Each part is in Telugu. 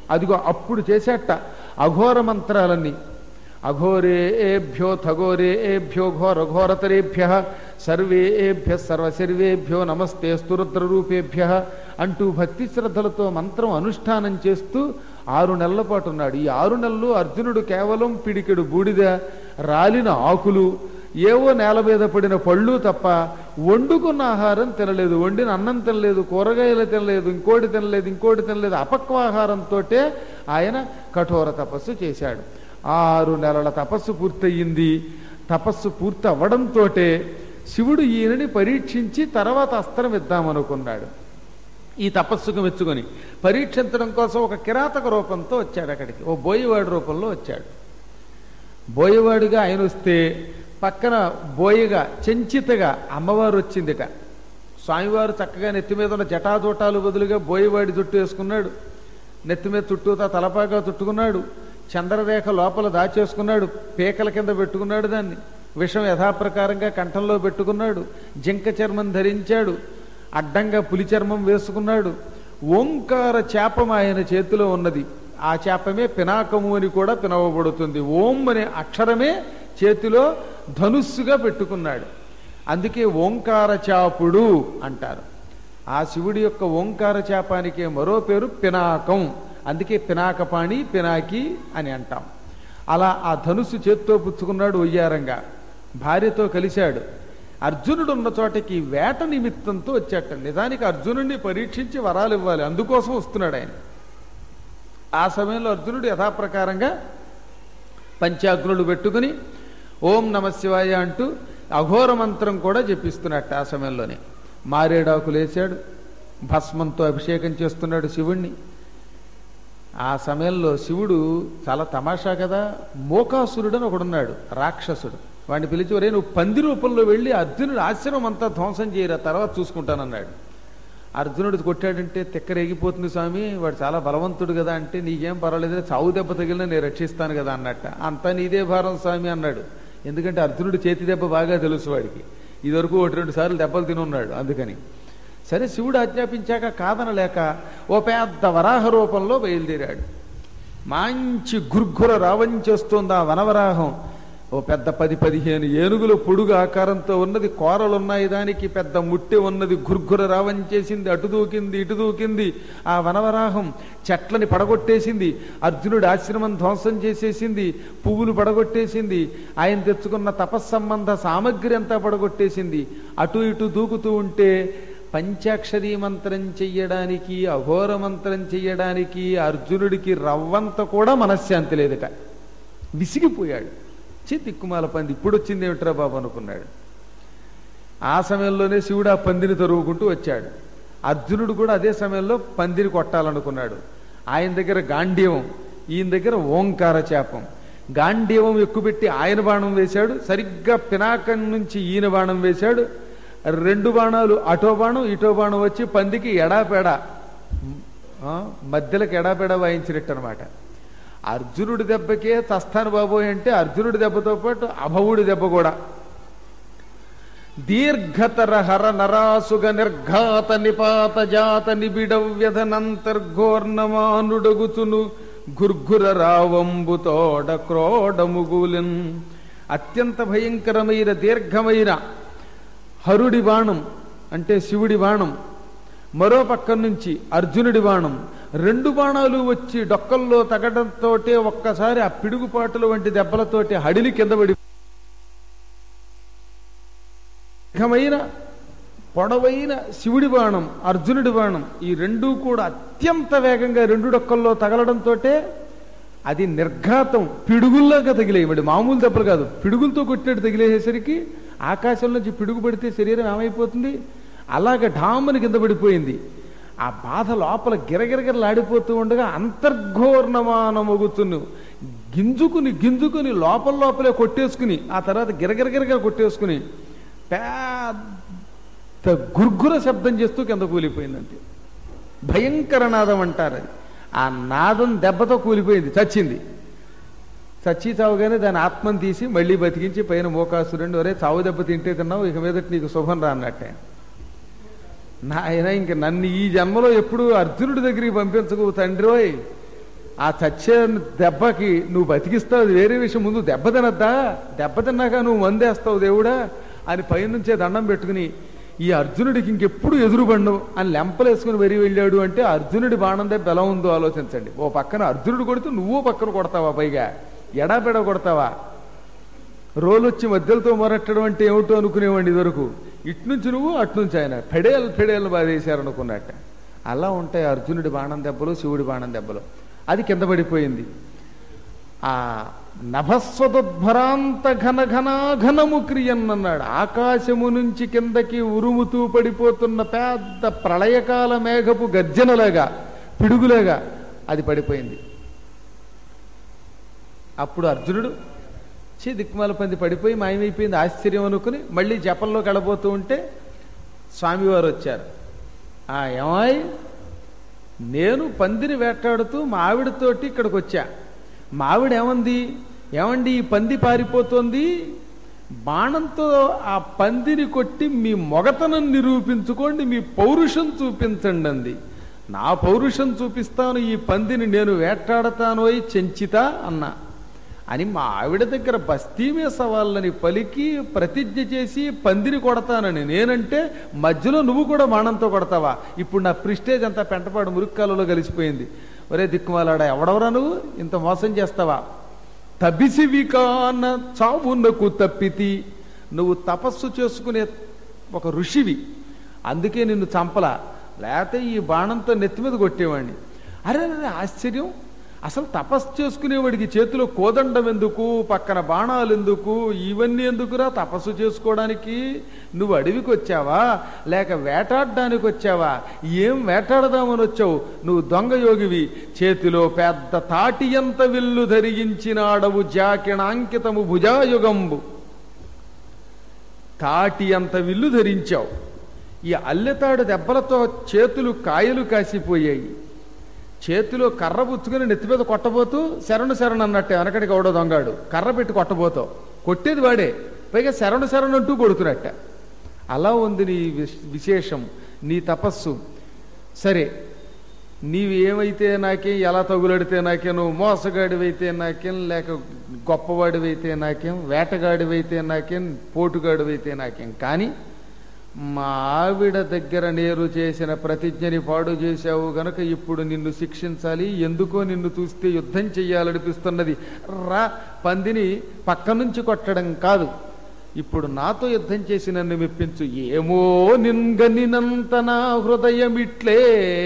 అదిగో అప్పుడు చేసేట అఘోర మంత్రాలన్నీ అఘోరేభ్యో థఘోరేభ్యో ఘోర ఘోరతరేభ్య సర్వేభ్య సర్వసర్వేభ్యో నమస్తే స్తురుద్రరూపేభ్య అంటూ భక్తి శ్రద్ధలతో మంత్రం అనుష్ఠానం చేస్తూ ఆరు నెలల పాటు ఉన్నాడు ఈ ఆరు నెలలు అర్జునుడు కేవలం పిడికెడు బూడిద రాలిన ఆకులు ఏవో నేల మీద పడిన పళ్ళు తప్ప వండుకున్న ఆహారం తినలేదు వండిన అన్నం తినలేదు కూరగాయలు తినలేదు ఇంకోటి తినలేదు ఇంకోటి తినలేదు అపక్వాహారంతో ఆయన కఠోర తపస్సు చేశాడు ఆరు నెలల తపస్సు పూర్తయింది తపస్సు పూర్తి అవ్వడంతో శివుడు ఈయనని పరీక్షించి తర్వాత అస్త్రం ఇద్దామనుకున్నాడు ఈ తపస్సుకు మెచ్చుకొని పరీక్షించడం కోసం ఒక కిరాతక రూపంతో వచ్చాడు అక్కడికి ఓ బోయవాడి రూపంలో వచ్చాడు బోయవాడిగా ఆయన వస్తే పక్కన బోయగా చెంచితగా అమ్మవారు వచ్చిందిట స్వామివారు చక్కగా నెత్తి మీద ఉన్న జటాజోటాలు బదులుగా బోయవాడి జుట్టు వేసుకున్నాడు నెత్తి మీద చుట్టూతా తలపాగా చుట్టుకున్నాడు చంద్రరేఖ లోపల దాచేసుకున్నాడు పీకల కింద పెట్టుకున్నాడు దాన్ని విషం యథాప్రకారంగా కంఠంలో పెట్టుకున్నాడు జింక చర్మం ధరించాడు అడ్డంగా పులి చర్మం వేసుకున్నాడు ఓంకార చేపం ఆయన చేతిలో ఉన్నది ఆ చేపమే పినాకము అని కూడా పినవబడుతుంది ఓం అనే అక్షరమే చేతిలో ధనుస్సుగా పెట్టుకున్నాడు అందుకే ఓంకార చాపుడు అంటారు ఆ శివుడి యొక్క ఓంకార చాపానికే మరో పేరు పినాకం అందుకే పినాకపాణి పినాకి అని అంటాం అలా ఆ ధనుస్సు చేత్తో పుచ్చుకున్నాడు ఒయ్యారంగా భార్యతో కలిశాడు అర్జునుడు ఉన్న చోటకి వేట నిమిత్తంతో వచ్చాట నిజానికి అర్జునుడిని పరీక్షించి వరాలు ఇవ్వాలి అందుకోసం వస్తున్నాడు ఆయన ఆ సమయంలో అర్జునుడు యథాప్రకారంగా పంచాగ్నులు పెట్టుకుని ఓం నమ శివాయ అంటూ అఘోర మంత్రం కూడా జపిస్తున్నట్ట ఆ సమయంలోనే మారేడాకులు వేశాడు భస్మంతో అభిషేకం చేస్తున్నాడు శివుణ్ణి ఆ సమయంలో శివుడు చాలా తమాషా కదా మోకాసురుడు అని ఒకడున్నాడు రాక్షసుడు వాడిని పిలిచి ఒరే నువ్వు పంది రూపంలో వెళ్ళి అర్జునుడు ఆశ్రమం అంతా ధ్వంసం చేయరా తర్వాత చూసుకుంటానన్నాడు అర్జునుడు కొట్టాడంటే తెక్కరేగిపోతుంది స్వామి వాడు చాలా బలవంతుడు కదా అంటే నీకేం పర్వాలేదు చావు దెబ్బ తగిలినా నేను రక్షిస్తాను కదా అన్నట్ట అంతా నీదే భారం స్వామి అన్నాడు ఎందుకంటే అర్జునుడు చేతి దెబ్బ బాగా తెలుసు వాడికి ఇదివరకు ఒకటి రెండు సార్లు దెబ్బలు తినున్నాడు అందుకని సరే శివుడు ఆజ్ఞాపించాక కాదనలేక ఓ పెద్ద వరాహ రూపంలో బయలుదేరాడు మంచి గుర్ఘుర రావం చేస్తోంది ఆ వనవరాహం ఓ పెద్ద పది పదిహేను ఏనుగుల పొడుగు ఆకారంతో ఉన్నది కోరలున్నాయి దానికి పెద్ద ముట్టె ఉన్నది గుర్ఘుర రావం చేసింది అటు దూకింది ఇటు దూకింది ఆ వనవరాహం చెట్లని పడగొట్టేసింది అర్జునుడి ఆశ్రమం ధ్వంసం చేసేసింది పువ్వులు పడగొట్టేసింది ఆయన తెచ్చుకున్న తపస్సంబంధ సామగ్రి అంతా పడగొట్టేసింది అటు ఇటు దూకుతూ ఉంటే పంచాక్షరీ మంత్రం చెయ్యడానికి అఘోర మంత్రం చెయ్యడానికి అర్జునుడికి రవ్వంత కూడా మనశ్శాంతి లేదట విసిగిపోయాడు చి తిక్కుమాల పంది ఇప్పుడు వచ్చింది ఏమిట్రా బాబు అనుకున్నాడు ఆ సమయంలోనే శివుడు ఆ పందిని తరువుకుంటూ వచ్చాడు అర్జునుడు కూడా అదే సమయంలో పందిని కొట్టాలనుకున్నాడు ఆయన దగ్గర గాంధీవం ఈయన దగ్గర ఓంకార చేపం గాంధీవం ఎక్కుపెట్టి ఆయన బాణం వేశాడు సరిగ్గా పినాకం నుంచి ఈయన బాణం వేశాడు రెండు బాణాలు అటో బాణం ఇటో బాణం వచ్చి పందికి ఎడాపెడా ఆ, మధ్యలోకి ఎడాపెడా వాయించినట్టు అనమాట అర్జునుడి దెబ్బకే చస్తాను బాబోయ్ అంటే అర్జునుడి దెబ్బతో పాటు అభవుడి దెబ్బ కూడా దీర్ఘతర హర నరాసుగ నిర్ఘాత నిపాత జాత నిబిడ వ్యధనంతర్ఘోర్ణమానుడగుతును గుర్గుర రావంబుతోడ క్రోడముగులిన్ అత్యంత భయంకరమైన దీర్ఘమైన హరుడి బాణం అంటే శివుడి బాణం మరో పక్క నుంచి అర్జునుడి బాణం రెండు బాణాలు వచ్చి డొక్కల్లో తగడంతో ఒక్కసారి ఆ పిడుగుపాటుల వంటి దెబ్బలతోటి హడిలి కింద పడి దీర్ఘమైన పొడవైన శివుడి బాణం అర్జునుడి బాణం ఈ రెండూ కూడా అత్యంత వేగంగా రెండు డొక్కల్లో తగలడంతో అది నిర్ఘాతం పిడుగుల్లాగా తగిలేయబడి మామూలు దెబ్బలు కాదు పిడుగులతో కొట్టినట్టు తగిలేసేసరికి ఆకాశం నుంచి పిడుగు పడితే శరీరం ఏమైపోతుంది అలాగ ఢామని కింద పడిపోయింది ఆ బాధ లోపల గిరగిరగిరలాడిపోతూ ఉండగా అంతర్ఘోర్ణమానమొగుతును గింజుకుని గింజుకుని లోపల లోపలే కొట్టేసుకుని ఆ తర్వాత గిరగిరగిరగా కొట్టేసుకుని పెద్ద గుర్గుర శబ్దం చేస్తూ కింద కూలిపోయిందంతే భయంకర నాదం అంటారు అది ఆ నాదం దెబ్బతో కూలిపోయింది చచ్చింది చచ్చి చావుగానే దాని ఆత్మను తీసి మళ్ళీ బతికించి పైన మోకాసురండి ఒరే చావు దెబ్బ తింటే తిన్నావు ఇక మీదట నీకు శుభం రా అన్నట్టే నాయన ఇంక నన్ను ఈ జన్మలో ఎప్పుడు అర్జునుడి దగ్గరికి పంపించకు తండ్రి ఓయ్ ఆ చచ్చే దెబ్బకి నువ్వు బతికిస్తావు అది వేరే విషయం ముందు దెబ్బ తినద్దా దెబ్బ తిన్నాక నువ్వు మందేస్తావు దేవుడా అని పైనుంచే దండం పెట్టుకుని ఈ అర్జునుడికి ఇంకెప్పుడు ఎదురుబండు అని లెంపలేసుకుని వెరి వెళ్ళాడు అంటే అర్జునుడి బాణం దెబ్బ ఎలా ఉందో ఆలోచించండి ఓ పక్కన అర్జునుడు కొడితే నువ్వు పక్కన కొడతావా పైగా ఎడాపెడ కొడతావా రోలు వచ్చి మధ్యలతో మొరట్టడం అంటే ఏమిటో అనుకునేవాడిని ఇదివరకు ఇట్నుంచి నువ్వు అట్నుంచి ఆయన ఫెడేలు ఫెడేలు బాధేశారనుకున్నట్ట అలా ఉంటాయి అర్జునుడి బాణం దెబ్బలు శివుడి బాణం దెబ్బలు అది కింద పడిపోయింది ఆ నభస్వదుద్భరాంత ఘన ఘనాఘనము క్రియన్నన్నాడు ఆకాశము నుంచి కిందకి ఉరుముతూ పడిపోతున్న పెద్ద ప్రళయకాల మేఘపు గర్జనలాగా పిడుగులాగా అది పడిపోయింది అప్పుడు అర్జునుడు చీ దిక్కుమాల పంది పడిపోయి మాయమైపోయింది ఆశ్చర్యం అనుకుని మళ్ళీ జపంలో గడబోతూ ఉంటే స్వామివారు వచ్చారు ఆ ఏమాయ్ నేను పందిని వేటాడుతూ మా ఆవిడతోటి ఇక్కడికి వచ్చా మా ఆవిడ ఏమంది ఏమండి ఈ పంది పారిపోతోంది బాణంతో ఆ పందిని కొట్టి మీ మొగతనం నిరూపించుకోండి మీ పౌరుషం చూపించండి అంది నా పౌరుషం చూపిస్తాను ఈ పందిని నేను వేటాడతానోయ్ చెంచిత అన్నా అని మా ఆవిడ దగ్గర బస్తీమే సవాళ్ళని పలికి ప్రతిజ్ఞ చేసి పందిని కొడతానని నేనంటే మధ్యలో నువ్వు కూడా బాణంతో కొడతావా ఇప్పుడు నా ప్రిస్టేజ్ అంతా పెంటపాడు మురుక్కాలలో కలిసిపోయింది ఒరే దిక్కుమాలాడా ఎవడవరా నువ్వు ఇంత మోసం చేస్తావా తబిసివికాన చావునకు తప్పితి నువ్వు తపస్సు చేసుకునే ఒక ఋషివి అందుకే నిన్ను చంపలా లేకపోతే ఈ బాణంతో నెత్తి మీద కొట్టేవాడిని అరే అరే ఆశ్చర్యం అసలు తపస్సు చేసుకునేవాడికి చేతిలో కోదండం ఎందుకు పక్కన బాణాలు ఎందుకు ఇవన్నీ ఎందుకురా తపస్సు చేసుకోవడానికి నువ్వు అడవికి వచ్చావా లేక వేటాడడానికి వచ్చావా ఏం వేటాడదామని వచ్చావు నువ్వు దొంగ యోగివి చేతిలో పెద్ద తాటి ఎంత విల్లు ధరించినాడవు జాకిణాంకితము భుజాయుగంబు తాటి అంత విల్లు ధరించావు ఈ అల్లెతాడు దెబ్బలతో చేతులు కాయలు కాసిపోయాయి చేతిలో కర్ర పుచ్చుకుని నెత్తి మీద కొట్టబోతూ శరణు శరణు అన్నట్టే వెనకడికి ఎవడో దొంగాడు కర్ర పెట్టి కొట్టబోతావు కొట్టేది వాడే పైగా శరణు శరణు అంటూ కొడుతున్నట్ట అలా ఉంది నీ విశ్- విశేషం నీ తపస్సు సరే నీవు ఏమైతే నాకేం ఎలా తగులడితే నాకేం నువ్వు మోసగాడివైతే నాకేం లేక గొప్పవాడివైతే నాకేం వేటగాడివైతే నాకేం పోటుగాడివైతే నాకేం కానీ మా ఆవిడ దగ్గర నేను చేసిన ప్రతిజ్ఞని పాడు చేశావు గనక ఇప్పుడు నిన్ను శిక్షించాలి ఎందుకో నిన్ను చూస్తే యుద్ధం చెయ్యాలనిపిస్తున్నది రా పందిని పక్క నుంచి కొట్టడం కాదు ఇప్పుడు నాతో యుద్ధం చేసి నన్ను మెప్పించు ఏమో నిన్గనినంత నా హృదయమిట్లే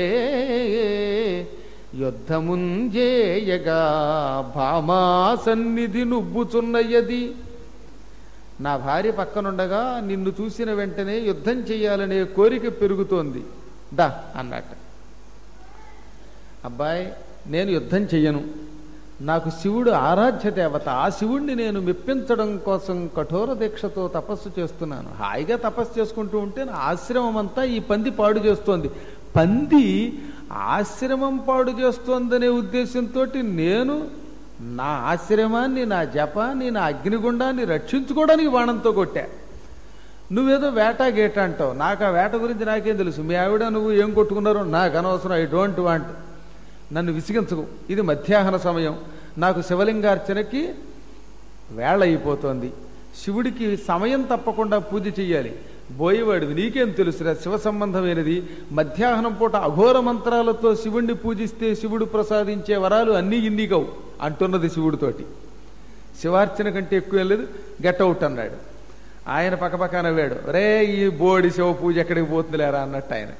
యుద్ధముంజేయగా భామా సన్నిధి నువ్వుచున్నయది నా భార్య పక్కనుండగా నిన్ను చూసిన వెంటనే యుద్ధం చెయ్యాలనే కోరిక పెరుగుతోంది దా అన్నట్ట అబ్బాయి నేను యుద్ధం చెయ్యను నాకు శివుడు ఆరాధ్య దేవత ఆ శివుణ్ణి నేను మెప్పించడం కోసం కఠోర దీక్షతో తపస్సు చేస్తున్నాను హాయిగా తపస్సు చేసుకుంటూ ఉంటే నా ఆశ్రమం అంతా ఈ పంది పాడు చేస్తోంది పంది ఆశ్రమం పాడు చేస్తోందనే ఉద్దేశంతో నేను నా ఆశ్రమాన్ని నా జపాన్ని నా అగ్నిగుండాన్ని రక్షించుకోవడానికి బాణంతో కొట్టా నువ్వేదో వేట గేట అంటావు నాకు ఆ వేట గురించి నాకేం తెలుసు మీ ఆవిడ నువ్వు ఏం కొట్టుకున్నారో నాకు అనవసరం ఐ డోంట్ వాంట్ నన్ను విసిగించకు ఇది మధ్యాహ్న సమయం నాకు శివలింగార్చనకి వేళ అయిపోతోంది శివుడికి సమయం తప్పకుండా పూజ చెయ్యాలి బోయేవాడివి నీకేం తెలుసురా శివ సంబంధమైనది మధ్యాహ్నం పూట అఘోర మంత్రాలతో శివుణ్ణి పూజిస్తే శివుడు ప్రసాదించే వరాలు అన్నీ ఇన్ని కావు అంటున్నది శివుడితోటి శివార్చన కంటే ఎక్కువ లేదు గెట్ అవుట్ అన్నాడు ఆయన పక్కపక్క నవ్వాడు రే ఈ బోడి శివ పూజ ఎక్కడికి పోతుందిలేరా అన్నట్టు ఆయన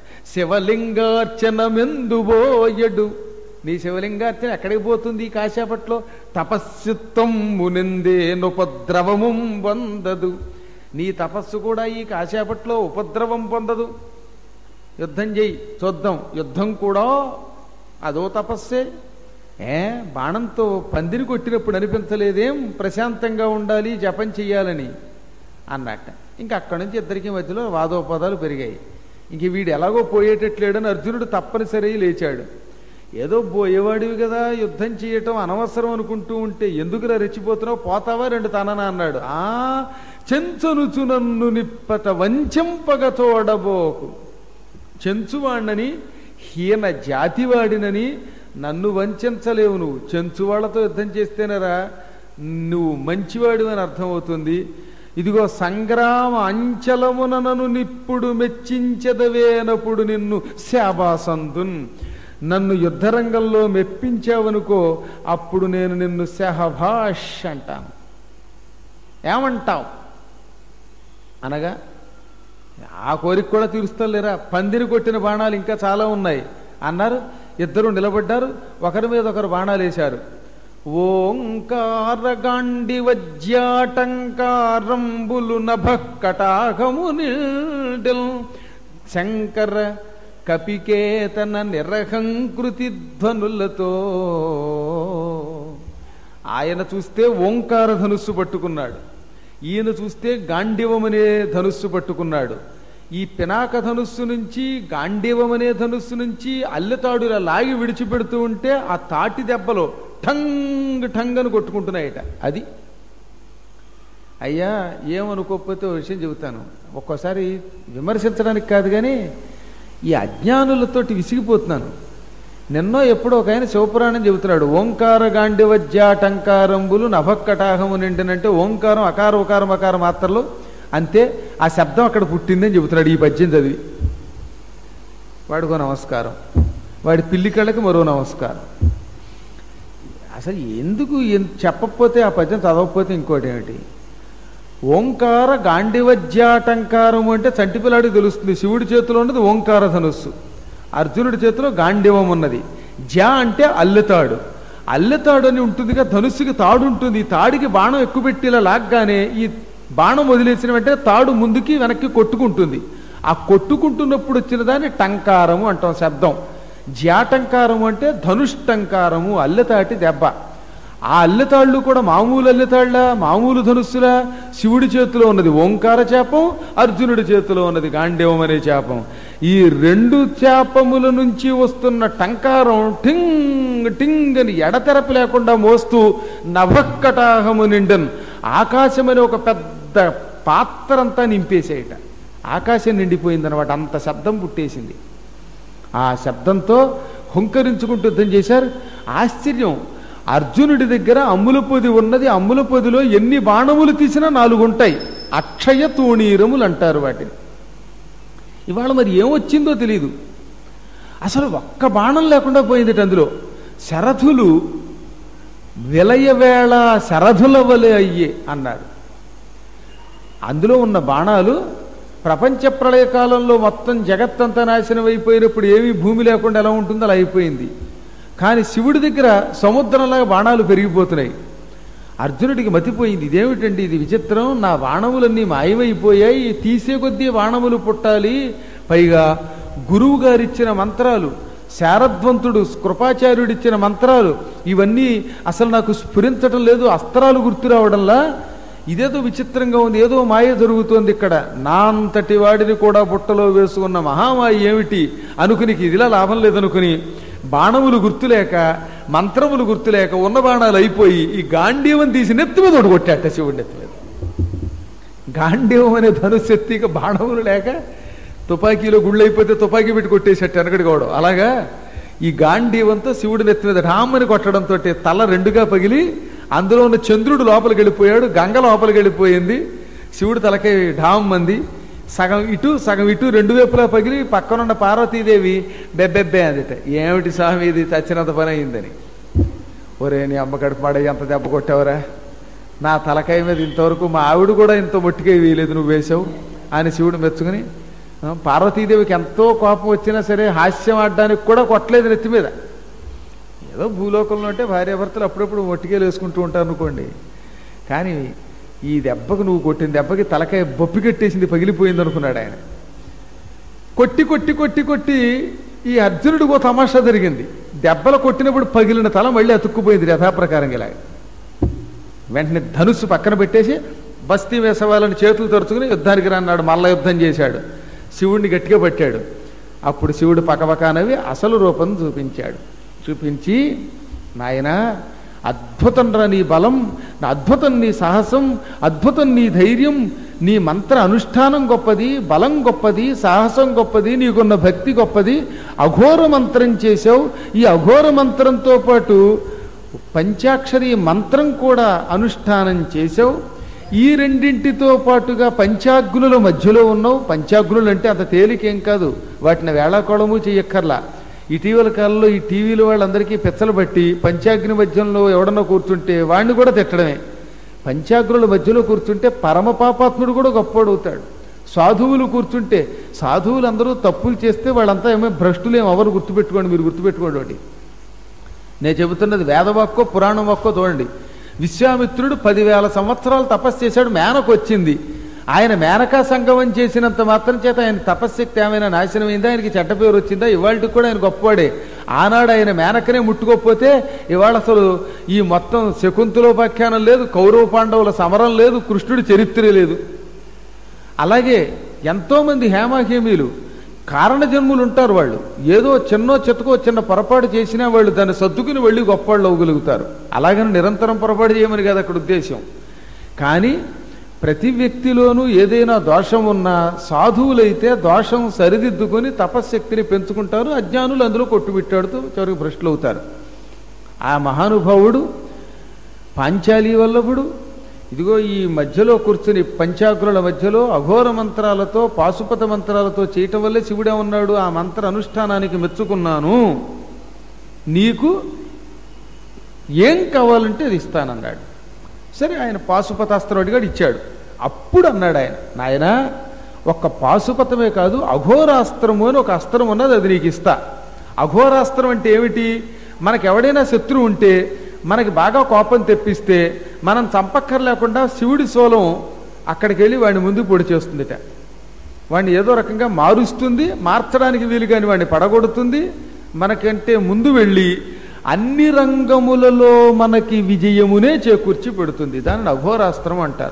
శివలింగార్చనమెందుబోయడు నీ శివలింగార్చన ఎక్కడికి పోతుంది ఈ కాసేపట్లో తపస్సుత్వం మునిందేనుపద్రవము పొందదు నీ తపస్సు కూడా ఈ కాసేపట్లో ఉపద్రవం పొందదు యుద్ధం చెయ్యి చూద్దాం యుద్ధం కూడా అదో తపస్సే ఏ బాణంతో పందిని కొట్టినప్పుడు అనిపించలేదేం ప్రశాంతంగా ఉండాలి జపం చెయ్యాలని అన్నట్ట ఇంకా అక్కడి నుంచి ఇద్దరికి మధ్యలో వాదోపదాలు పెరిగాయి ఇంక వీడు ఎలాగో పోయేటట్లేడని అర్జునుడు తప్పనిసరి లేచాడు ఏదో పోయేవాడివి కదా యుద్ధం చేయటం అనవసరం అనుకుంటూ ఉంటే ఎందుకురా రెచ్చిపోతున్నావు పోతావా రెండు తననా అన్నాడు ఆ చెంచనుచు నన్ను నిప్పట వంచంపగ తోడబోకు చెంచువాణ్ణని హీన జాతివాడినని నన్ను వంచలేవు నువ్వు చెంచు వాళ్ళతో యుద్ధం చేస్తేనేరా నువ్వు మంచివాడు అని అర్థమవుతుంది ఇదిగో సంగ్రామ అంచలమున నన్ను నిప్పుడు మెచ్చించదవేనప్పుడు నిన్ను శాబాసందున్ నన్ను యుద్ధరంగంలో మెప్పించావనుకో అప్పుడు నేను నిన్ను శహభాష్ అంటాను ఏమంటావు అనగా ఆ కోరిక కూడా తీరుస్తలేరా పందిరి కొట్టిన బాణాలు ఇంకా చాలా ఉన్నాయి అన్నారు ఇద్దరు నిలబడ్డారు ఒకరి మీద ఒకరు బాణాలు వేశారు ఓంకారగాండి వజ్యాటంకారంబులు నభకటాహము నిండెల్ శంకర కపికేతన నిరహంకృతి ధ్వనులతో ఆయన చూస్తే ఓంకార ధనుస్సు పట్టుకున్నాడు ఈయన చూస్తే గాండివం అనే ధనుస్సు పట్టుకున్నాడు ఈ పినాక ధనుస్సు నుంచి గాండివం అనే ధనుస్సు నుంచి అల్లెతాడు ఇలా లాగి విడిచిపెడుతూ ఉంటే ఆ తాటి దెబ్బలో ఠంగ్ ఠంగ్ అని కొట్టుకుంటున్నాయట అది అయ్యా ఏమనుకోకపోతే ఓ విషయం చెబుతాను ఒక్కోసారి విమర్శించడానికి కాదు కానీ ఈ అజ్ఞానులతోటి విసిగిపోతున్నాను నిన్నో ఎప్పుడో ఒక ఆయన శివపురాణం చెబుతున్నాడు ఓంకార గాండివజ్జాటంకారంబులు నభక్కటాహము నిండినంటే ఓంకారం అకార ఉకారం అకార మాత్రలు అంతే ఆ శబ్దం అక్కడ పుట్టిందని చెబుతున్నాడు ఈ పద్యం చదివి వాడికో నమస్కారం వాడి పిల్లి కళ్ళకి మరో నమస్కారం అసలు ఎందుకు ఎన్- చెప్పకపోతే ఆ పద్యం చదవకపోతే ఇంకోటి ఏమిటి ఓంకార గాండివజ్జాటంకారం అంటే చంటిపిల్లాడికి తెలుస్తుంది శివుడి చేతిలో ఉన్నది ఓంకార ధనుస్సు అర్జునుడి చేతిలో గాండివం ఉన్నది జ అంటే అల్లెతాడు అల్లెతాడు అని ఉంటుందిగా ధనుస్సుకి తాడు ఉంటుంది ఈ తాడికి బాణం ఎక్కువ పెట్టి ఇలా లాగ్గానే ఈ బాణం వదిలేసిన వెంటనే తాడు ముందుకి వెనక్కి కొట్టుకుంటుంది ఆ కొట్టుకుంటున్నప్పుడు వచ్చిన దాన్ని టంకారము అంటాం శబ్దం జాటంకారము అంటే ధనుష్టంకారము అల్లెతాటి దెబ్బ ఆ అల్లెతాళ్ళు కూడా మామూలు అల్లెతాళ్ళ మామూలు ధనుస్సులా శివుడి చేతిలో ఉన్నది ఓంకార చేపం అర్జునుడి చేతిలో ఉన్నది గాండేవం అనే చేపం ఈ రెండు చేపముల నుంచి వస్తున్న టంకారం టింగ్ టింగ్ అని ఎడతెరపి లేకుండా మోస్తూ నభక్కటాహము నిండన్ ఆకాశమని ఒక పెద్ద పాత్రంతా నింపేసేయట ఆకాశం నిండిపోయిందనమాట అంత శబ్దం పుట్టేసింది ఆ శబ్దంతో హుంకరించుకుంటూ యుద్ధం చేశారు ఆశ్చర్యం అర్జునుడి దగ్గర అమ్ముల పొది ఉన్నది అమ్ముల పొదిలో ఎన్ని బాణములు తీసినా నాలుగు ఉంటాయి అక్షయ తూణీరములు అంటారు వాటిని ఇవాళ మరి ఏమొచ్చిందో తెలియదు అసలు ఒక్క బాణం లేకుండా పోయింది అందులో శరథులు విలయవేళ శరథుల వలె అయ్యే అన్నాడు అందులో ఉన్న బాణాలు ప్రపంచ ప్రళయ కాలంలో మొత్తం జగత్తంతా నాశనం అయిపోయినప్పుడు ఏమీ భూమి లేకుండా ఎలా ఉంటుందో అలా అయిపోయింది కానీ శివుడి దగ్గర సముద్రంలాగా బాణాలు పెరిగిపోతున్నాయి అర్జునుడికి మతిపోయింది ఇదేమిటండి ఇది విచిత్రం నా బాణములన్నీ మాయమైపోయాయి తీసే కొద్దీ బాణములు పుట్టాలి పైగా గురువు గారిచ్చిన మంత్రాలు శారద్వంతుడు కృపాచార్యుడిచ్చిన మంత్రాలు ఇవన్నీ అసలు నాకు స్ఫురించటం లేదు అస్త్రాలు గుర్తు రావడంలా ఇదేదో విచిత్రంగా ఉంది ఏదో మాయ జరుగుతోంది ఇక్కడ నా అంతటి వాడిని కూడా బుట్టలో వేసుకున్న మహామాయ ఏమిటి అనుకుని ఇదిలా లాభం లేదనుకుని బాణములు గుర్తులేక మంత్రములు గుర్తులేక ఉన్న బాణాలు అయిపోయి ఈ గాంధీవం తీసి నెత్తి మీద ఒకటి కొట్టాట శివుడి నెత్తి మీద గాంధీవం అనే ధనుసు ఎత్తిక బాణములు లేక తుపాకీలో గుళ్ళు అయిపోతే తుపాకీ పెట్టి కొట్టేసేట్టు వెనకడికోవడం అలాగా ఈ గాంధీవంతో శివుడి నెత్తి మీద ఢామ్మని కొట్టడంతో తల రెండుగా పగిలి అందులో ఉన్న చంద్రుడు లోపలికి వెళ్ళిపోయాడు గంగ లోపలికి వెళ్ళిపోయింది శివుడు తలకై ఢామ్ మంది సగం ఇటు సగం ఇటు రెండు వైపులా పగిలి పక్కనున్న పార్వతీదేవి బెబ్బెబ్బే అందుట ఏమిటి స్వామి ఇది చచ్చినంత పని అయిందని ఒరే నీ అమ్మ కడుపు మాడే ఎంత దెబ్బ కొట్టావురా నా తలకాయ మీద ఇంతవరకు మా ఆవిడ కూడా ఇంత మొట్టికాయ వేయలేదు నువ్వు వేసావు అని శివుడు మెచ్చుకుని ఆ, పార్వతీదేవికి ఎంతో కోపం వచ్చినా సరే హాస్యం ఆడడానికి కూడా కొట్టలేదు నెత్తి మీద ఏదో భూలోకంలో అంటే భార్యాభర్తలు అప్పుడప్పుడు మొట్టికేలు వేసుకుంటూ ఉంటారు అనుకోండి కానీ ఈ దెబ్బకు నువ్వు కొట్టిన దెబ్బకి తలకాయ బొప్పి కట్టేసింది పగిలిపోయింది అనుకున్నాడు ఆయన కొట్టి కొట్టి కొట్టి కొట్టి ఈ అర్జునుడికి ఓ తమాషా జరిగింది దెబ్బలు కొట్టినప్పుడు పగిలిన తల మళ్ళీ అతుక్కుపోయింది యథాప్రకారం ఇలా వెంటనే ధనుస్సు పక్కన పెట్టేసి బస్తీ వేసవాలని చేతులు తరుచుకుని యుద్ధానికి రన్నాడు మల్ల యుద్ధం చేశాడు శివుడిని గట్టిగా పట్టాడు అప్పుడు శివుడు పకపకానవి అసలు రూపం చూపించాడు చూపించి నాయనా అద్భుతం రా నీ బలం నా అద్భుతం నీ సాహసం అద్భుతం నీ ధైర్యం నీ మంత్ర అనుష్ఠానం గొప్పది బలం గొప్పది సాహసం గొప్పది నీకున్న భక్తి గొప్పది అఘోర మంత్రం చేసావు ఈ అఘోర మంత్రంతో పాటు పంచాక్షరి మంత్రం కూడా అనుష్ఠానం చేసావు ఈ రెండింటితో పాటుగా పంచాగ్నుల మధ్యలో ఉన్నావు పంచాగ్నులు అంటే అంత తేలికేం కాదు వాటిని వేళాకోళము చెయ్యక్కర్లా ఇటీవల కాలంలో ఈ టీవీలో వాళ్ళందరికీ పెచ్చలు బట్టి పంచాగ్ని మధ్యంలో ఎవడన్నా కూర్చుంటే వాడిని కూడా తిట్టడమే పంచాగ్నుల మధ్యలో కూర్చుంటే పరమ పాపాత్ముడు కూడా గొప్పోడవుతాడు సాధువులు కూర్చుంటే సాధువులందరూ తప్పులు చేస్తే వాళ్ళంతా ఏమో భ్రష్టులేం ఎవరు గుర్తుపెట్టుకోండి మీరు గుర్తుపెట్టుకోండి ఒకటి నేను చెబుతున్నది వేదవాక్కో పురాణం వాక్కో చూడండి విశ్వామిత్రుడు పదివేల సంవత్సరాలు తపస్సు చేశాడు మేనకు వచ్చింది ఆయన మేనకా సంగమం చేసినంత మాత్రం చేత ఆయన తపశ్శక్తి ఏమైనా నాశనమైందా ఆయనకి చెడ్డ పేరు వచ్చిందా ఇవాళకి కూడా ఆయన గొప్పవాడే ఆనాడు ఆయన మేనకనే ముట్టుకోకపోతే ఇవాళ అసలు ఈ మొత్తం శకుంతలోపాఖ్యానం లేదు కౌరవ పాండవుల సమరం లేదు కృష్ణుడి చరిత్ర లేదు అలాగే ఎంతోమంది హేమాహేమీలు కారణజన్ములు ఉంటారు వాళ్ళు ఏదో చిన్నో చెత్తకో చిన్న పొరపాటు చేసినా వాళ్ళు దాన్ని సర్దుకుని వెళ్ళి గొప్పవాళ్ళు అవ్వగలుగుతారు అలాగని నిరంతరం పొరపాటు చేయమని కదా అక్కడ ఉద్దేశం కానీ ప్రతి వ్యక్తిలోనూ ఏదైనా దోషం ఉన్నా సాధువులైతే దోషం సరిదిద్దుకొని తపశ్శక్తిని పెంచుకుంటారు అజ్ఞానులు అందులో కొట్టుబిట్టాడుతూ చివరికి భ్రష్టులు అవుతారు ఆ మహానుభావుడు పాంచాలి వల్లభుడు ఇదిగో ఈ మధ్యలో కూర్చుని పంచాగ్రుల మధ్యలో అఘోర మంత్రాలతో పాశుపత మంత్రాలతో చేయటం వల్లే శివుడే ఉన్నాడు ఆ మంత్ర అనుష్ఠానానికి మెచ్చుకున్నాను నీకు ఏం కావాలంటే అది ఇస్తానన్నాడు సరే ఆయన పాశుపతాస్త్రం అడిగాడు ఇచ్చాడు అప్పుడు అన్నాడు ఆయన నాయన ఒక్క పాశుపతమే కాదు అఘోరాస్త్రము అని ఒక అస్త్రం ఉన్నది అది నీకు ఇస్తా అఘోరాస్త్రం అంటే ఏమిటి మనకు ఎవడైనా శత్రువు ఉంటే మనకి బాగా కోపం తెప్పిస్తే మనం చంపక్కర్ లేకుండా శివుడి సోలం అక్కడికి వెళ్ళి వాడిని ముందు పొడి చేస్తుందిట వాడిని ఏదో రకంగా మారుస్తుంది మార్చడానికి వీలు కాని వాడిని పడగొడుతుంది మనకంటే ముందు వెళ్ళి అన్ని రంగములలో మనకి విజయమునే చేకూర్చి పెడుతుంది దానిని అఘోరాస్త్రం అంటారు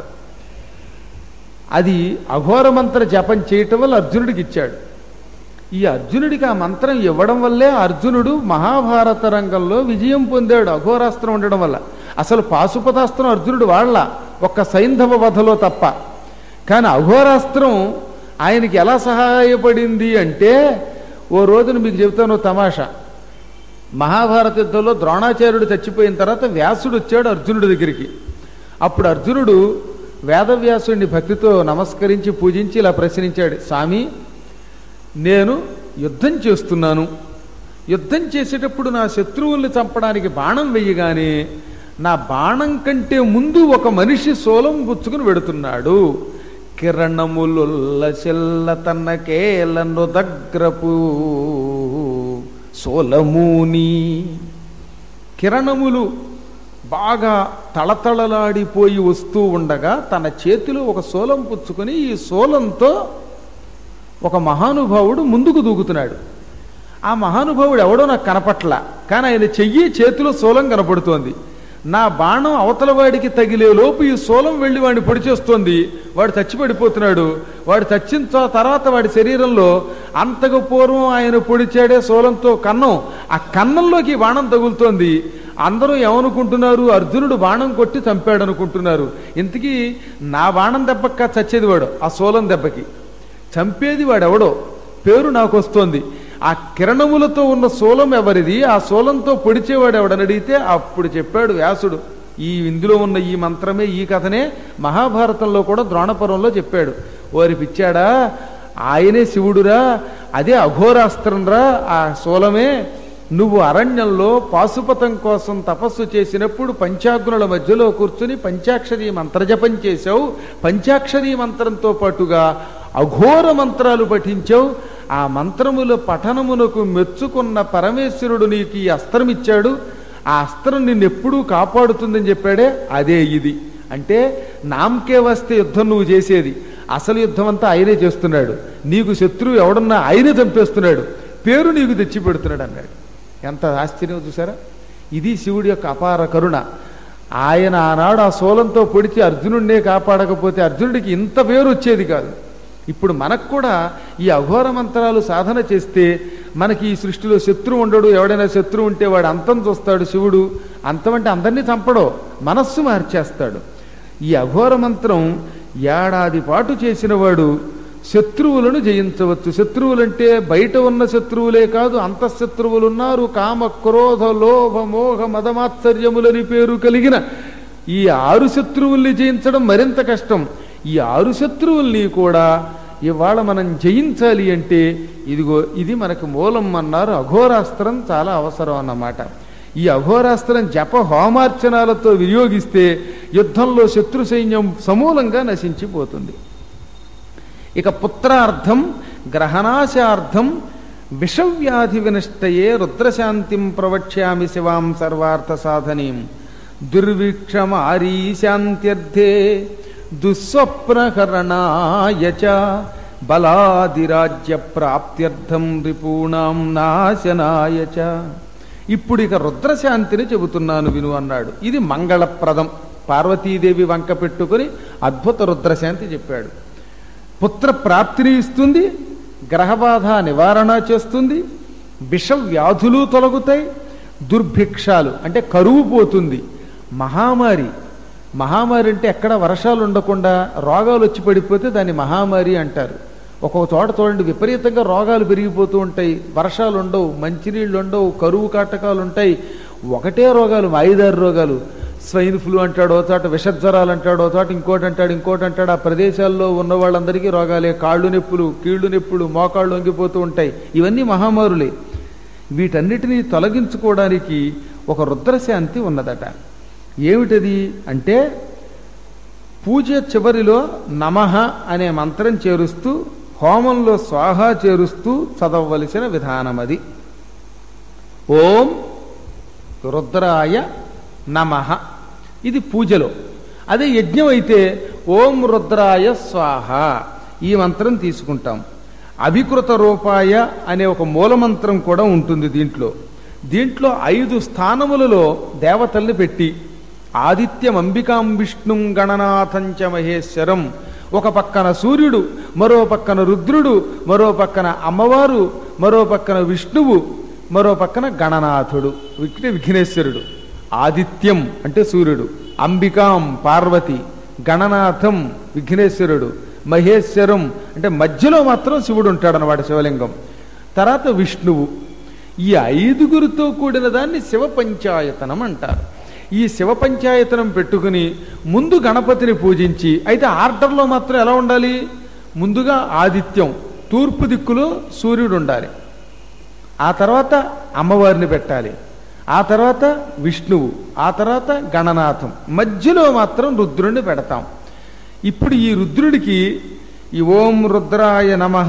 అది అఘోర మంత్ర జపం చేయటం వల్ల అర్జునుడికి ఇచ్చాడు ఈ అర్జునుడికి ఆ మంత్రం ఇవ్వడం వల్లే అర్జునుడు మహాభారత రంగంలో విజయం పొందాడు అఘోరాస్త్రం ఉండడం వల్ల అసలు పాశుపతాస్త్రం అర్జునుడు వాళ్ళ ఒక్క సైంధవ వధలో తప్ప కానీ అఘోరాస్త్రం ఆయనకి ఎలా సహాయపడింది అంటే ఓ రోజున మీకు చెబుతాను తమాషా మహాభారత యుద్ధంలో ద్రోణాచార్యుడు చచ్చిపోయిన తర్వాత వ్యాసుడు వచ్చాడు అర్జునుడి దగ్గరికి అప్పుడు అర్జునుడు వేదవ్యాసుడిని భక్తితో నమస్కరించి పూజించి ఇలా ప్రశ్నించాడు స్వామి నేను యుద్ధం చేస్తున్నాను యుద్ధం చేసేటప్పుడు నా శత్రువుల్ని చంపడానికి బాణం వెయ్యగానే నా బాణం కంటే ముందు ఒక మనిషి సోలం గుచ్చుకుని వెడుతున్నాడు కిరణములుల్ల చెల్ల తన్న కేలను దగ్గరపు సోలమూని కిరణములు బాగా తళతళలాడిపోయి వస్తూ ఉండగా తన చేతిలో ఒక సోలం పుచ్చుకొని ఈ సోలంతో ఒక మహానుభావుడు ముందుకు దూకుతున్నాడు ఆ మహానుభావుడు ఎవడో నాకు కనపట్ల కానీ ఆయన చెయ్యి చేతిలో సోలం కనపడుతోంది నా బాణం అవతల వాడికి తగిలే లోపు ఈ సోలం వెళ్ళి వాడిని పొడి చేస్తోంది వాడు చచ్చిపడిపోతున్నాడు వాడు చచ్చిన త- తర్వాత వాడి శరీరంలో అంతకు పూర్వం ఆయన పొడిచాడే సోలంతో కన్నం ఆ కన్నంలోకి ఈ బాణం తగులుతోంది అందరూ ఏమనుకుంటున్నారు అర్జునుడు బాణం కొట్టి చంపాడు అనుకుంటున్నారు ఇంతకీ నా బాణం దెబ్బక్క చచ్చేది వాడు ఆ సోలం దెబ్బకి చంపేది వాడెవడో పేరు నాకు వస్తోంది ఆ కిరణములతో ఉన్న సోలం ఎవరిది ఆ సోలంతో పొడిచేవాడు ఎవడని అడిగితే అప్పుడు చెప్పాడు వ్యాసుడు ఈ ఇందులో ఉన్న ఈ మంత్రమే ఈ కథనే మహాభారతంలో కూడా ద్రోణపర్వంలో చెప్పాడు ఓరి పిచ్చాడా ఆయనే శివుడురా అదే అఘోరాస్త్రంరా ఆ సోలమే నువ్వు అరణ్యంలో పాశుపతం కోసం తపస్సు చేసినప్పుడు పంచాగ్నుల మధ్యలో కూర్చుని పంచాక్షరి మంత్రజపం చేశావు పంచాక్షరి మంత్రంతో పాటుగా అఘోర మంత్రాలు పఠించావు ఆ మంత్రముల పఠనమునకు మెచ్చుకున్న పరమేశ్వరుడు నీకు ఈ అస్త్రం ఇచ్చాడు ఆ అస్త్రం నిన్నెప్పుడూ కాపాడుతుందని చెప్పాడే అదే ఇది అంటే నామకే వస్తే యుద్ధం నువ్వు చేసేది అసలు యుద్ధం అంతా ఆయనే చేస్తున్నాడు నీకు శత్రువు ఎవడన్నా ఆయనే చంపేస్తున్నాడు పేరు నీకు తెచ్చి పెడుతున్నాడు అన్నాడు ఎంత ఆశ్చర్యం చూసారా ఇది శివుడి యొక్క అపార కరుణ ఆయన ఆనాడు ఆ సోలంతో పొడిచి అర్జునుడినే కాపాడకపోతే అర్జునుడికి ఇంత పేరు వచ్చేది కాదు ఇప్పుడు మనకు కూడా ఈ అఘోర మంత్రాలు సాధన చేస్తే మనకి ఈ సృష్టిలో శత్రువు ఉండడు ఎవడైనా శత్రువు ఉంటే వాడు అంతం చూస్తాడు శివుడు అంతం అంటే అందరినీ చంపడో మనస్సు మార్చేస్తాడు ఈ అఘోర మంత్రం ఏడాది పాటు చేసినవాడు శత్రువులను జయించవచ్చు శత్రువులంటే బయట ఉన్న శత్రువులే కాదు అంతఃశత్రువులు ఉన్నారు కామ క్రోధ లోభ మోహ మదమాత్సర్యములని పేరు కలిగిన ఈ ఆరు శత్రువుల్ని జయించడం మరింత కష్టం ఈ ఆరు శత్రువుల్ని కూడా ఇవాళ మనం జయించాలి అంటే ఇదిగో ఇది మనకు మూలం అన్నారు అఘోరాస్త్రం చాలా అవసరం అన్నమాట ఈ అఘోరాస్త్రం జప హోమార్చనాలతో వినియోగిస్తే యుద్ధంలో శత్రు సైన్యం సమూలంగా నశించిపోతుంది ఇక పుత్రార్థం గ్రహణాశార్థం విషవ్యాధి వినష్టయే రుద్రశాంతిం ప్రవక్ష్యామి శివాం సర్వార్థ సాధనీం దుర్విక్షమారీశాంత్యర్థే దుస్వప్నహరణాయ చ బలాదిరాజ్య ప్రాప్త్యర్థం రిపూణాం నాశనాయ చ ఇప్పుడు ఇక రుద్రశాంతిని చెబుతున్నాను విను అన్నాడు ఇది మంగళప్రదం పార్వతీదేవి వంక పెట్టుకుని అద్భుత రుద్రశాంతి చెప్పాడు పుత్ర ప్రాప్తిని ఇస్తుంది గ్రహబాధ నివారణ చేస్తుంది విష వ్యాధులు తొలగుతాయి దుర్భిక్షాలు అంటే కరువు పోతుంది మహామారి మహామారి అంటే ఎక్కడ వర్షాలు ఉండకుండా రోగాలు వచ్చి పడిపోతే దాన్ని మహామారి అంటారు ఒక్కొక్క చోట చూడండి విపరీతంగా రోగాలు పెరిగిపోతూ ఉంటాయి వర్షాలు ఉండవు మంచినీళ్ళు ఉండవు కరువు కాటకాలు ఉంటాయి ఒకటే రోగాలు ఐదారు రోగాలు స్వైన్ ఫ్లూ అంటాడు ఓ చోట విషజ్వరాలు అంటాడు ఓ చోట ఇంకోటి అంటాడు ఇంకోటి అంటాడు ఆ ప్రదేశాల్లో ఉన్న వాళ్ళందరికీ రోగాలే కాళ్ళు నొప్పులు కీళ్లు నొప్పులు మోకాళ్ళు వంగిపోతూ ఉంటాయి ఇవన్నీ మహామారులే వీటన్నిటినీ తొలగించుకోవడానికి ఒక రుద్రశాంతి ఉన్నదట ఏమిటది అంటే పూజ చివరిలో నమః అనే మంత్రం చేరుస్తూ హోమంలో స్వాహ చేరుస్తూ చదవవలసిన విధానం అది ఓం రుద్రాయ నమః ఇది పూజలో అదే యజ్ఞం అయితే ఓం రుద్రాయ స్వాహ ఈ మంత్రం తీసుకుంటాం అభికృత రూపాయ అనే ఒక మూలమంత్రం కూడా ఉంటుంది దీంట్లో దీంట్లో ఐదు స్థానములలో దేవతల్ని పెట్టి ఆదిత్యం అంబికాం విష్ణుం గణనాథంచ మహేశ్వరం ఒక పక్కన సూర్యుడు మరో పక్కన రుద్రుడు మరో పక్కన అమ్మవారు మరో పక్కన విష్ణువు మరో పక్కన గణనాథుడు విఘ్న విఘ్నేశ్వరుడు ఆదిత్యం అంటే సూర్యుడు అంబికాం పార్వతి గణనాథం విఘ్నేశ్వరుడు మహేశ్వరం అంటే మధ్యలో మాత్రం శివుడు ఉంటాడు అన్నమాట శివలింగం తర్వాత విష్ణువు ఈ ఐదుగురితో కూడిన దాన్ని శివ పంచాయతనం అంటారు ఈ శివ పంచాయతనం పెట్టుకుని ముందు గణపతిని పూజించి అయితే ఆర్డర్లో మాత్రం ఎలా ఉండాలి ముందుగా ఆదిత్యం తూర్పు దిక్కులో సూర్యుడు ఉండాలి ఆ తర్వాత అమ్మవారిని పెట్టాలి ఆ తర్వాత విష్ణువు ఆ తర్వాత గణనాథం మధ్యలో మాత్రం రుద్రుడిని పెడతాం ఇప్పుడు ఈ రుద్రుడికి ఈ ఓం రుద్రాయ నమ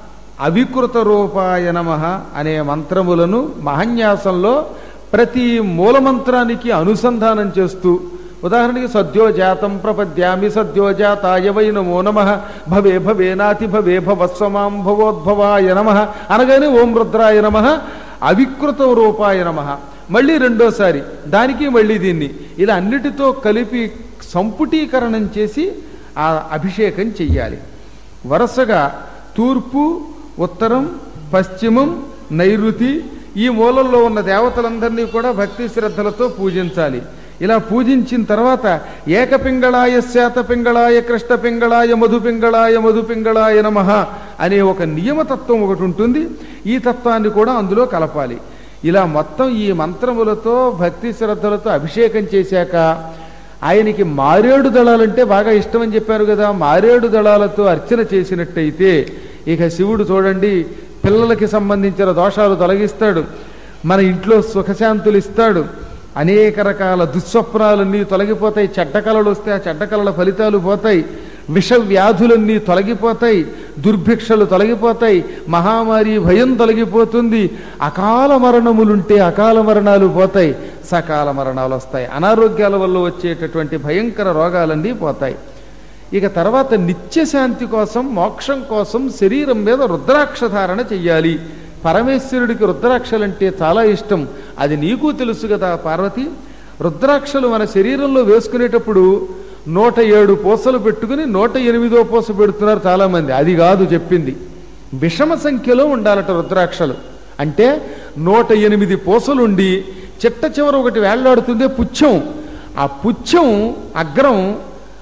అవికృత రూపాయ నమ అనే మంత్రములను మహన్యాసంలో ప్రతి మూలమంత్రానికి అనుసంధానం చేస్తూ ఉదాహరణకి సద్యోజాతం ప్రపద్యామి సద్యోజాతాయ వై నమో నమ భవే భవే నాతి భవే భవస్వమాం భవోద్భవాయ నమ అనగానే ఓం రుద్రాయ నమ అవికృత రూపాయ నమ మళ్ళీ రెండోసారి దానికి మళ్ళీ దీన్ని ఇలా అన్నిటితో కలిపి సంపుటీకరణం చేసి ఆ అభిషేకం చెయ్యాలి వరుసగా తూర్పు ఉత్తరం పశ్చిమం నైరుతి ఈ మూలల్లో ఉన్న దేవతలందరినీ కూడా భక్తి శ్రద్ధలతో పూజించాలి ఇలా పూజించిన తర్వాత ఏకపింగళాయ శాతపింగళాయ కృష్ణపింగళాయ మధుపింగళాయ మధుపింగళాయ నమ అనే ఒక నియమతత్వం ఒకటి ఉంటుంది ఈ తత్వాన్ని కూడా అందులో కలపాలి ఇలా మొత్తం ఈ మంత్రములతో భక్తి శ్రద్ధలతో అభిషేకం చేశాక ఆయనకి మారేడు దళాలంటే బాగా ఇష్టం అని చెప్పారు కదా మారేడు దళాలతో అర్చన చేసినట్టయితే ఇక శివుడు చూడండి పిల్లలకి సంబంధించిన దోషాలు తొలగిస్తాడు మన ఇంట్లో సుఖశాంతులు ఇస్తాడు అనేక రకాల దుస్వప్నాలన్నీ తొలగిపోతాయి చెడ్డ కళలు వస్తే ఆ చెడ్డ కళల ఫలితాలు పోతాయి విష వ్యాధులన్నీ తొలగిపోతాయి దుర్భిక్షలు తొలగిపోతాయి మహామారి భయం తొలగిపోతుంది అకాల మరణములుంటే అకాల మరణాలు పోతాయి సకాల మరణాలు వస్తాయి అనారోగ్యాల వల్ల వచ్చేటటువంటి భయంకర రోగాలన్నీ పోతాయి ఇక తర్వాత నిత్యశాంతి కోసం మోక్షం కోసం శరీరం మీద రుద్రాక్ష ధారణ చెయ్యాలి పరమేశ్వరుడికి రుద్రాక్షలంటే చాలా ఇష్టం అది నీకు తెలుసు కదా పార్వతి రుద్రాక్షలు మన శరీరంలో వేసుకునేటప్పుడు నూట ఏడు పూసలు పెట్టుకుని నూట ఎనిమిదో పూస పెడుతున్నారు చాలామంది అది కాదు చెప్పింది విషమ సంఖ్యలో ఉండాలట రుద్రాక్షలు అంటే నూట ఎనిమిది పూసలుండి చిట్ట చివర ఒకటి వేళ్లాడుతుందే పుచ్చం ఆ పుచ్చం అగ్రం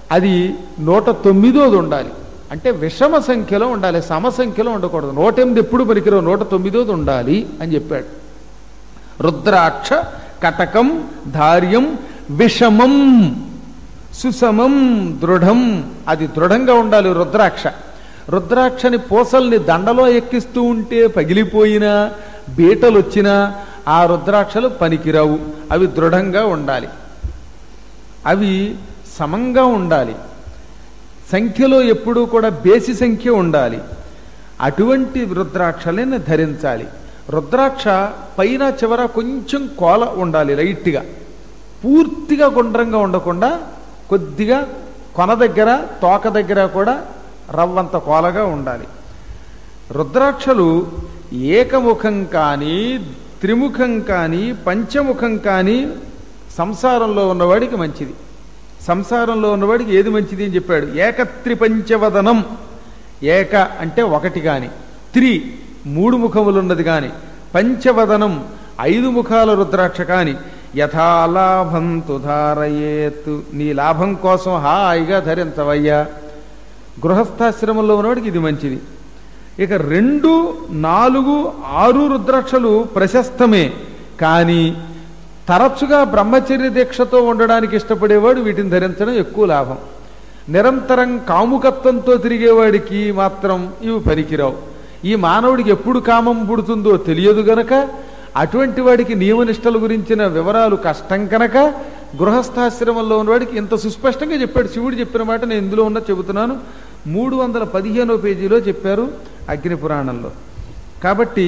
అది నూట తొమ్మిదోది ఉండాలి అంటే విషమ సంఖ్యలో ఉండాలి సమ సంఖ్యలో ఉండకూడదు నూట ఎనిమిది ఎప్పుడు పనికిరావు నూట తొమ్మిదోది ఉండాలి అని చెప్పాడు రుద్రాక్ష కటకం ధార్యం విషమం సుసమం దృఢం అది దృఢంగా ఉండాలి రుద్రాక్ష రుద్రాక్షని పూసల్ని దండలో ఎక్కిస్తూ ఉంటే పగిలిపోయినా బీటలు వచ్చినా ఆ రుద్రాక్షలు పనికిరావు అవి దృఢంగా ఉండాలి అవి సమంగా ఉండాలి సంఖ్యలో ఎప్పుడూ కూడా బేసి సంఖ్య ఉండాలి అటువంటి రుద్రాక్షలని ధరించాలి రుద్రాక్ష పైన చివర కొంచెం కోల ఉండాలి లైట్గా పూర్తిగా గుండ్రంగా ఉండకుండా కొద్దిగా కొన దగ్గర తోక దగ్గర కూడా రవ్వంత కోలగా ఉండాలి రుద్రాక్షలు ఏకముఖం కానీ త్రిముఖం కానీ పంచముఖం కానీ సంసారంలో ఉన్నవాడికి మంచిది సంసారంలో ఉన్నవాడికి ఏది మంచిది అని చెప్పాడు ఏకత్రిపంచవదనం ఏక అంటే ఒకటి కాని త్రి మూడు ముఖములున్నది కాని పంచవదనం ఐదు ముఖాల రుద్రాక్ష కాని యథాలాభం తుధారయేత్ నీ లాభం కోసం హాయిగా ధరించవయ్యా గృహస్థాశ్రమంలో ఉన్నవాడికి ఇది మంచిది ఇక రెండు నాలుగు ఆరు రుద్రాక్షలు ప్రశస్తమే కానీ తరచుగా బ్రహ్మచర్య దీక్షతో ఉండడానికి ఇష్టపడేవాడు వీటిని ధరించడం ఎక్కువ లాభం నిరంతరం కాముకత్వంతో తిరిగేవాడికి మాత్రం ఇవి పనికిరావు ఈ మానవుడికి ఎప్పుడు కామం పుడుతుందో తెలియదు గనక అటువంటి వాడికి నియమనిష్టల గురించిన వివరాలు కష్టం కనుక గృహస్థాశ్రమంలో ఉన్నవాడికి ఇంత సుస్పష్టంగా చెప్పాడు శివుడు చెప్పిన మాట నేను ఇందులో ఉన్న చెబుతున్నాను మూడు వందల పదిహేనో పేజీలో చెప్పారు అగ్ని పురాణంలో కాబట్టి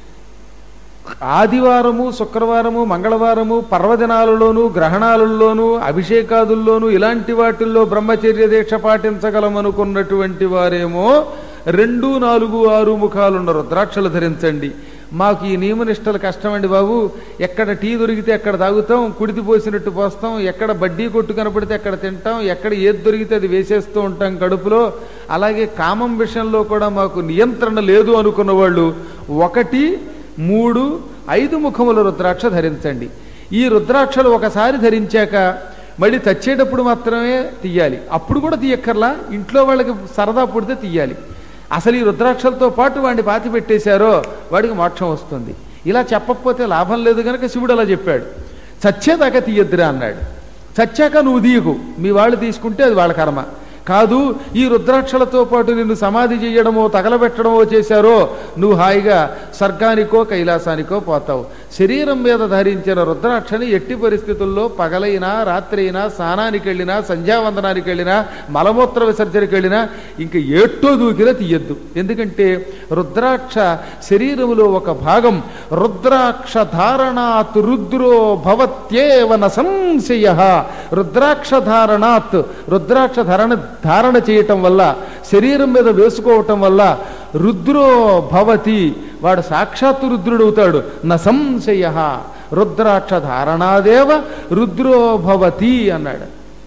ఆదివారము శుక్రవారము మంగళవారము పర్వదినాలలోనూ గ్రహణాలలోనూ అభిషేకాదుల్లోనూ ఇలాంటి వాటిల్లో బ్రహ్మచర్య దీక్ష పాటించగలమనుకున్నటువంటి వారేమో రెండు నాలుగు ఆరు ముఖాలున్న రుద్రాక్షలు ధరించండి మాకు ఈ నియమనిష్టలు కష్టమండి బాబు ఎక్కడ టీ దొరికితే ఎక్కడ తాగుతాం కుడితి పోసినట్టు పోస్తాం ఎక్కడ బడ్డీ కొట్టు కనపడితే ఎక్కడ తింటాం ఎక్కడ ఏది దొరికితే అది వేసేస్తూ ఉంటాం కడుపులో అలాగే కామం విషయంలో కూడా మాకు నియంత్రణ లేదు అనుకున్న వాళ్ళు ఒకటి మూడు ఐదు ముఖముల రుద్రాక్ష ధరించండి ఈ రుద్రాక్షలు ఒకసారి ధరించాక మళ్ళీ చచ్చేటప్పుడు మాత్రమే తీయాలి అప్పుడు కూడా తీయక్కర్లా ఇంట్లో వాళ్ళకి సరదా పుడితే తీయాలి అసలు ఈ రుద్రాక్షలతో పాటు వాడిని పాతి పెట్టేశారో వాడికి మోక్షం వస్తుంది ఇలా చెప్పకపోతే లాభం లేదు కనుక శివుడు అలా చెప్పాడు చచ్చేదాకా తీయద్దురా అన్నాడు చచ్చాక నువ్వు తీయకు మీ వాళ్ళు తీసుకుంటే అది వాళ్ళ కర్మ కాదు ఈ రుద్రాక్షలతో పాటు నిన్ను సమాధి చేయడమో తగలబెట్టడమో చేశారో నువ్వు హాయిగా స్వర్గానికో కైలాసానికో పోతావు శరీరం మీద ధరించిన రుద్రాక్షని ఎట్టి పరిస్థితుల్లో పగలైనా రాత్రి అయినా స్నానానికి వెళ్ళినా సంధ్యావందనానికి వెళ్ళినా మలమూత్ర విసర్జనకి వెళ్ళినా ఇంక ఏట్టో దూకినా తీయద్దు ఎందుకంటే రుద్రాక్ష శరీరములో ఒక భాగం రుద్రాక్ష ధారణాత్ రుద్రో భవత్యేవ న సంశయ రుద్రాక్ష ధారణాత్ రుద్రాక్ష ధారణ ధారణ చేయటం వల్ల శరీరం మీద వేసుకోవటం వల్ల రుద్రో భవతి వాడు సాక్షాత్తు రుద్రుడవుతాడు న సంశయ రుద్రాక్ష ధారణాదేవ రుద్రో భవతి అన్నాడు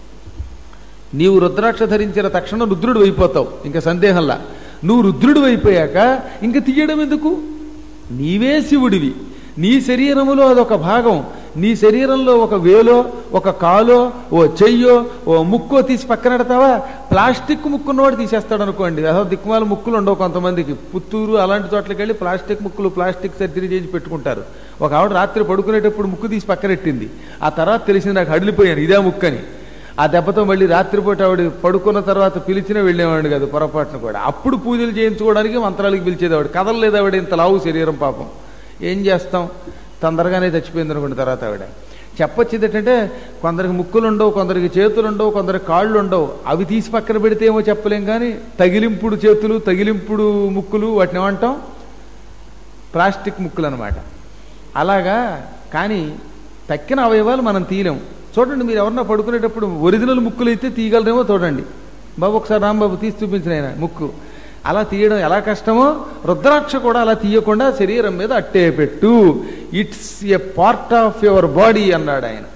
నీవు రుద్రాక్ష ధరించిన తక్షణం రుద్రుడు అయిపోతావు ఇంకా సందేహంలా నువ్వు రుద్రుడు అయిపోయాక ఇంక తీయడం ఎందుకు నీవే శివుడివి నీ శరీరములో అదొక భాగం నీ శరీరంలో ఒక వేలో ఒక కాలో ఓ చెయ్యో ఓ ముక్కో తీసి పక్కన పెడతావా ప్లాస్టిక్ ముక్కున్నవాడు తీసేస్తాడు అనుకోండి అసలు దిక్కుమాల ముక్కులు ఉండవు కొంతమందికి పుత్తూరు అలాంటి చోట్లకి వెళ్ళి ప్లాస్టిక్ ముక్కులు ప్లాస్టిక్ సర్జరీ చేసి పెట్టుకుంటారు ఒక ఆవిడ రాత్రి పడుకునేటప్పుడు ముక్కు తీసి పక్కనెట్టింది ఆ తర్వాత తెలిసింది నాకు హడిలిపోయాను ఇదే ముక్కని ఆ దెబ్బతో మళ్ళీ రాత్రిపూట ఆవిడ పడుకున్న తర్వాత పిలిచినా వెళ్ళేవాడు కాదు పొరపాటున కూడా అప్పుడు పూజలు చేయించుకోవడానికి మంత్రాలకి పిలిచేది ఆవిడ కదలలేదు ఆవిడ ఇంత లావు శరీరం పాపం ఏం చేస్తాం తొందరగానే చచ్చిపోయింది అనుకున్న తర్వాత ఆవిడ చెప్పొచ్చింది ఏంటంటే కొందరికి ముక్కులు ఉండవు కొందరికి చేతులు ఉండవు కొందరికి కాళ్ళు ఉండవు అవి తీసి పక్కన పెడితే ఏమో చెప్పలేం కానీ తగిలింపుడు చేతులు తగిలింపుడు ముక్కులు వాటిని ఏమంటాం ప్లాస్టిక్ ముక్కులు అనమాట అలాగా కానీ తక్కిన అవయవాలు మనం తీయలేం చూడండి మీరు ఎవరన్నా పడుకునేటప్పుడు ఒరిజినల్ ముక్కులు అయితే తీయగలరేమో చూడండి బాబు ఒకసారి రాంబాబు తీసి చూపించిన ఆయన ముక్కు అలా తీయడం ఎలా కష్టమో రుద్రాక్ష కూడా అలా తీయకుండా శరీరం మీద అట్టే పెట్టు it's a part of your body అన్నాడు ఆయన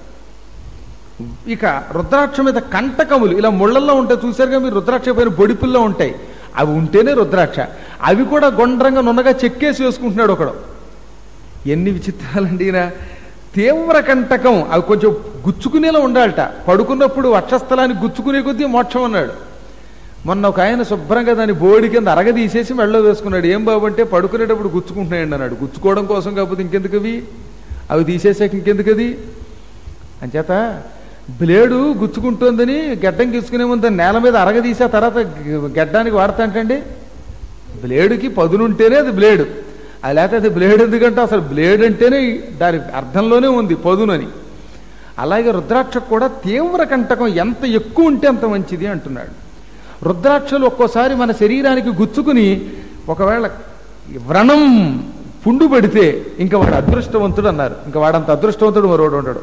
ఇక రుద్రాక్ష మీద కంటకములు ఇలా ముళ్ళల్లో ఉంటాయి చూసారుగా మీరు రుద్రాక్ష పైన బొడిపుల్లో ఉంటాయి అవి ఉంటేనే రుద్రాక్ష అవి కూడా గుండ్రంగా నున్నగా చెక్కేసి వేసుకుంటున్నాడు ఒకడు ఎన్ని విచిత్రాలండి ఈయన తీవ్ర కంటకం అవి కొంచెం గుచ్చుకునేలా ఉండాలట పడుకున్నప్పుడు వక్షస్థలాన్ని గుచ్చుకునే కొద్దీ మోక్షం అన్నాడు మొన్న ఒక ఆయన శుభ్రంగా దాని బోడి కింద అరగ తీసేసి మెళ్ళలో వేసుకున్నాడు ఏం బాబు అంటే పడుకునేటప్పుడు గుచ్చుకుంటున్నాయండి అన్నాడు గుచ్చుకోవడం కోసం కాకపోతే ఇంకెందుకు అవి అవి తీసేసాక ఇంకెందుకు అది అంచేత బ్లేడు గుచ్చుకుంటుందని గడ్డం గీసుకునే ముందు నేల మీద అరగ తీసే తర్వాత గడ్డానికి వాడతాంటండి బ్లేడుకి పదునుంటేనే అది బ్లేడు అది లేకపోతే అది బ్లేడ్ ఎందుకంటే అసలు బ్లేడ్ అంటేనే దాని అర్థంలోనే ఉంది పదునని అలాగే రుద్రాక్షకు కూడా తీవ్ర కంటకం ఎంత ఎక్కువ ఉంటే అంత మంచిది అంటున్నాడు రుద్రాక్షలు ఒక్కోసారి మన శరీరానికి గుచ్చుకుని ఒకవేళ వ్రణం పుండు పడితే ఇంకా వాడు అదృష్టవంతుడు అన్నారు ఇంకా వాడంత అదృష్టవంతుడు మరోడు ఉండడు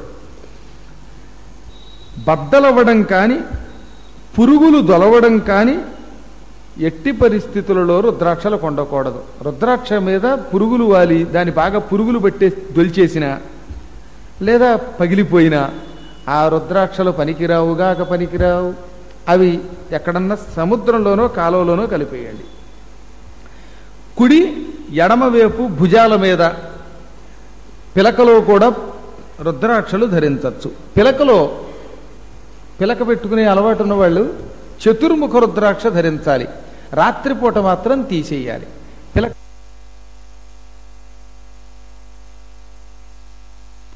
బద్దలవ్వడం కానీ పురుగులు దొలవడం కానీ ఎట్టి పరిస్థితులలో రుద్రాక్షలు కొండకూడదు రుద్రాక్ష మీద పురుగులు వాలి దాన్ని బాగా పురుగులు పట్టే దొలిచేసిన లేదా పగిలిపోయినా ఆ రుద్రాక్షలు పనికిరావుగాక పనికిరావు అవి ఎక్కడన్నా సముద్రంలోనో కాలువలోనో కలిపేయండి కుడి ఎడమవైపు భుజాల మీద పిలకలో కూడా రుద్రాక్షలు ధరించవచ్చు పిలకలో పిలక పెట్టుకునే అలవాటు ఉన్న వాళ్ళు చతుర్ముఖ రుద్రాక్ష ధరించాలి రాత్రిపూట మాత్రం తీసేయాలి పిలక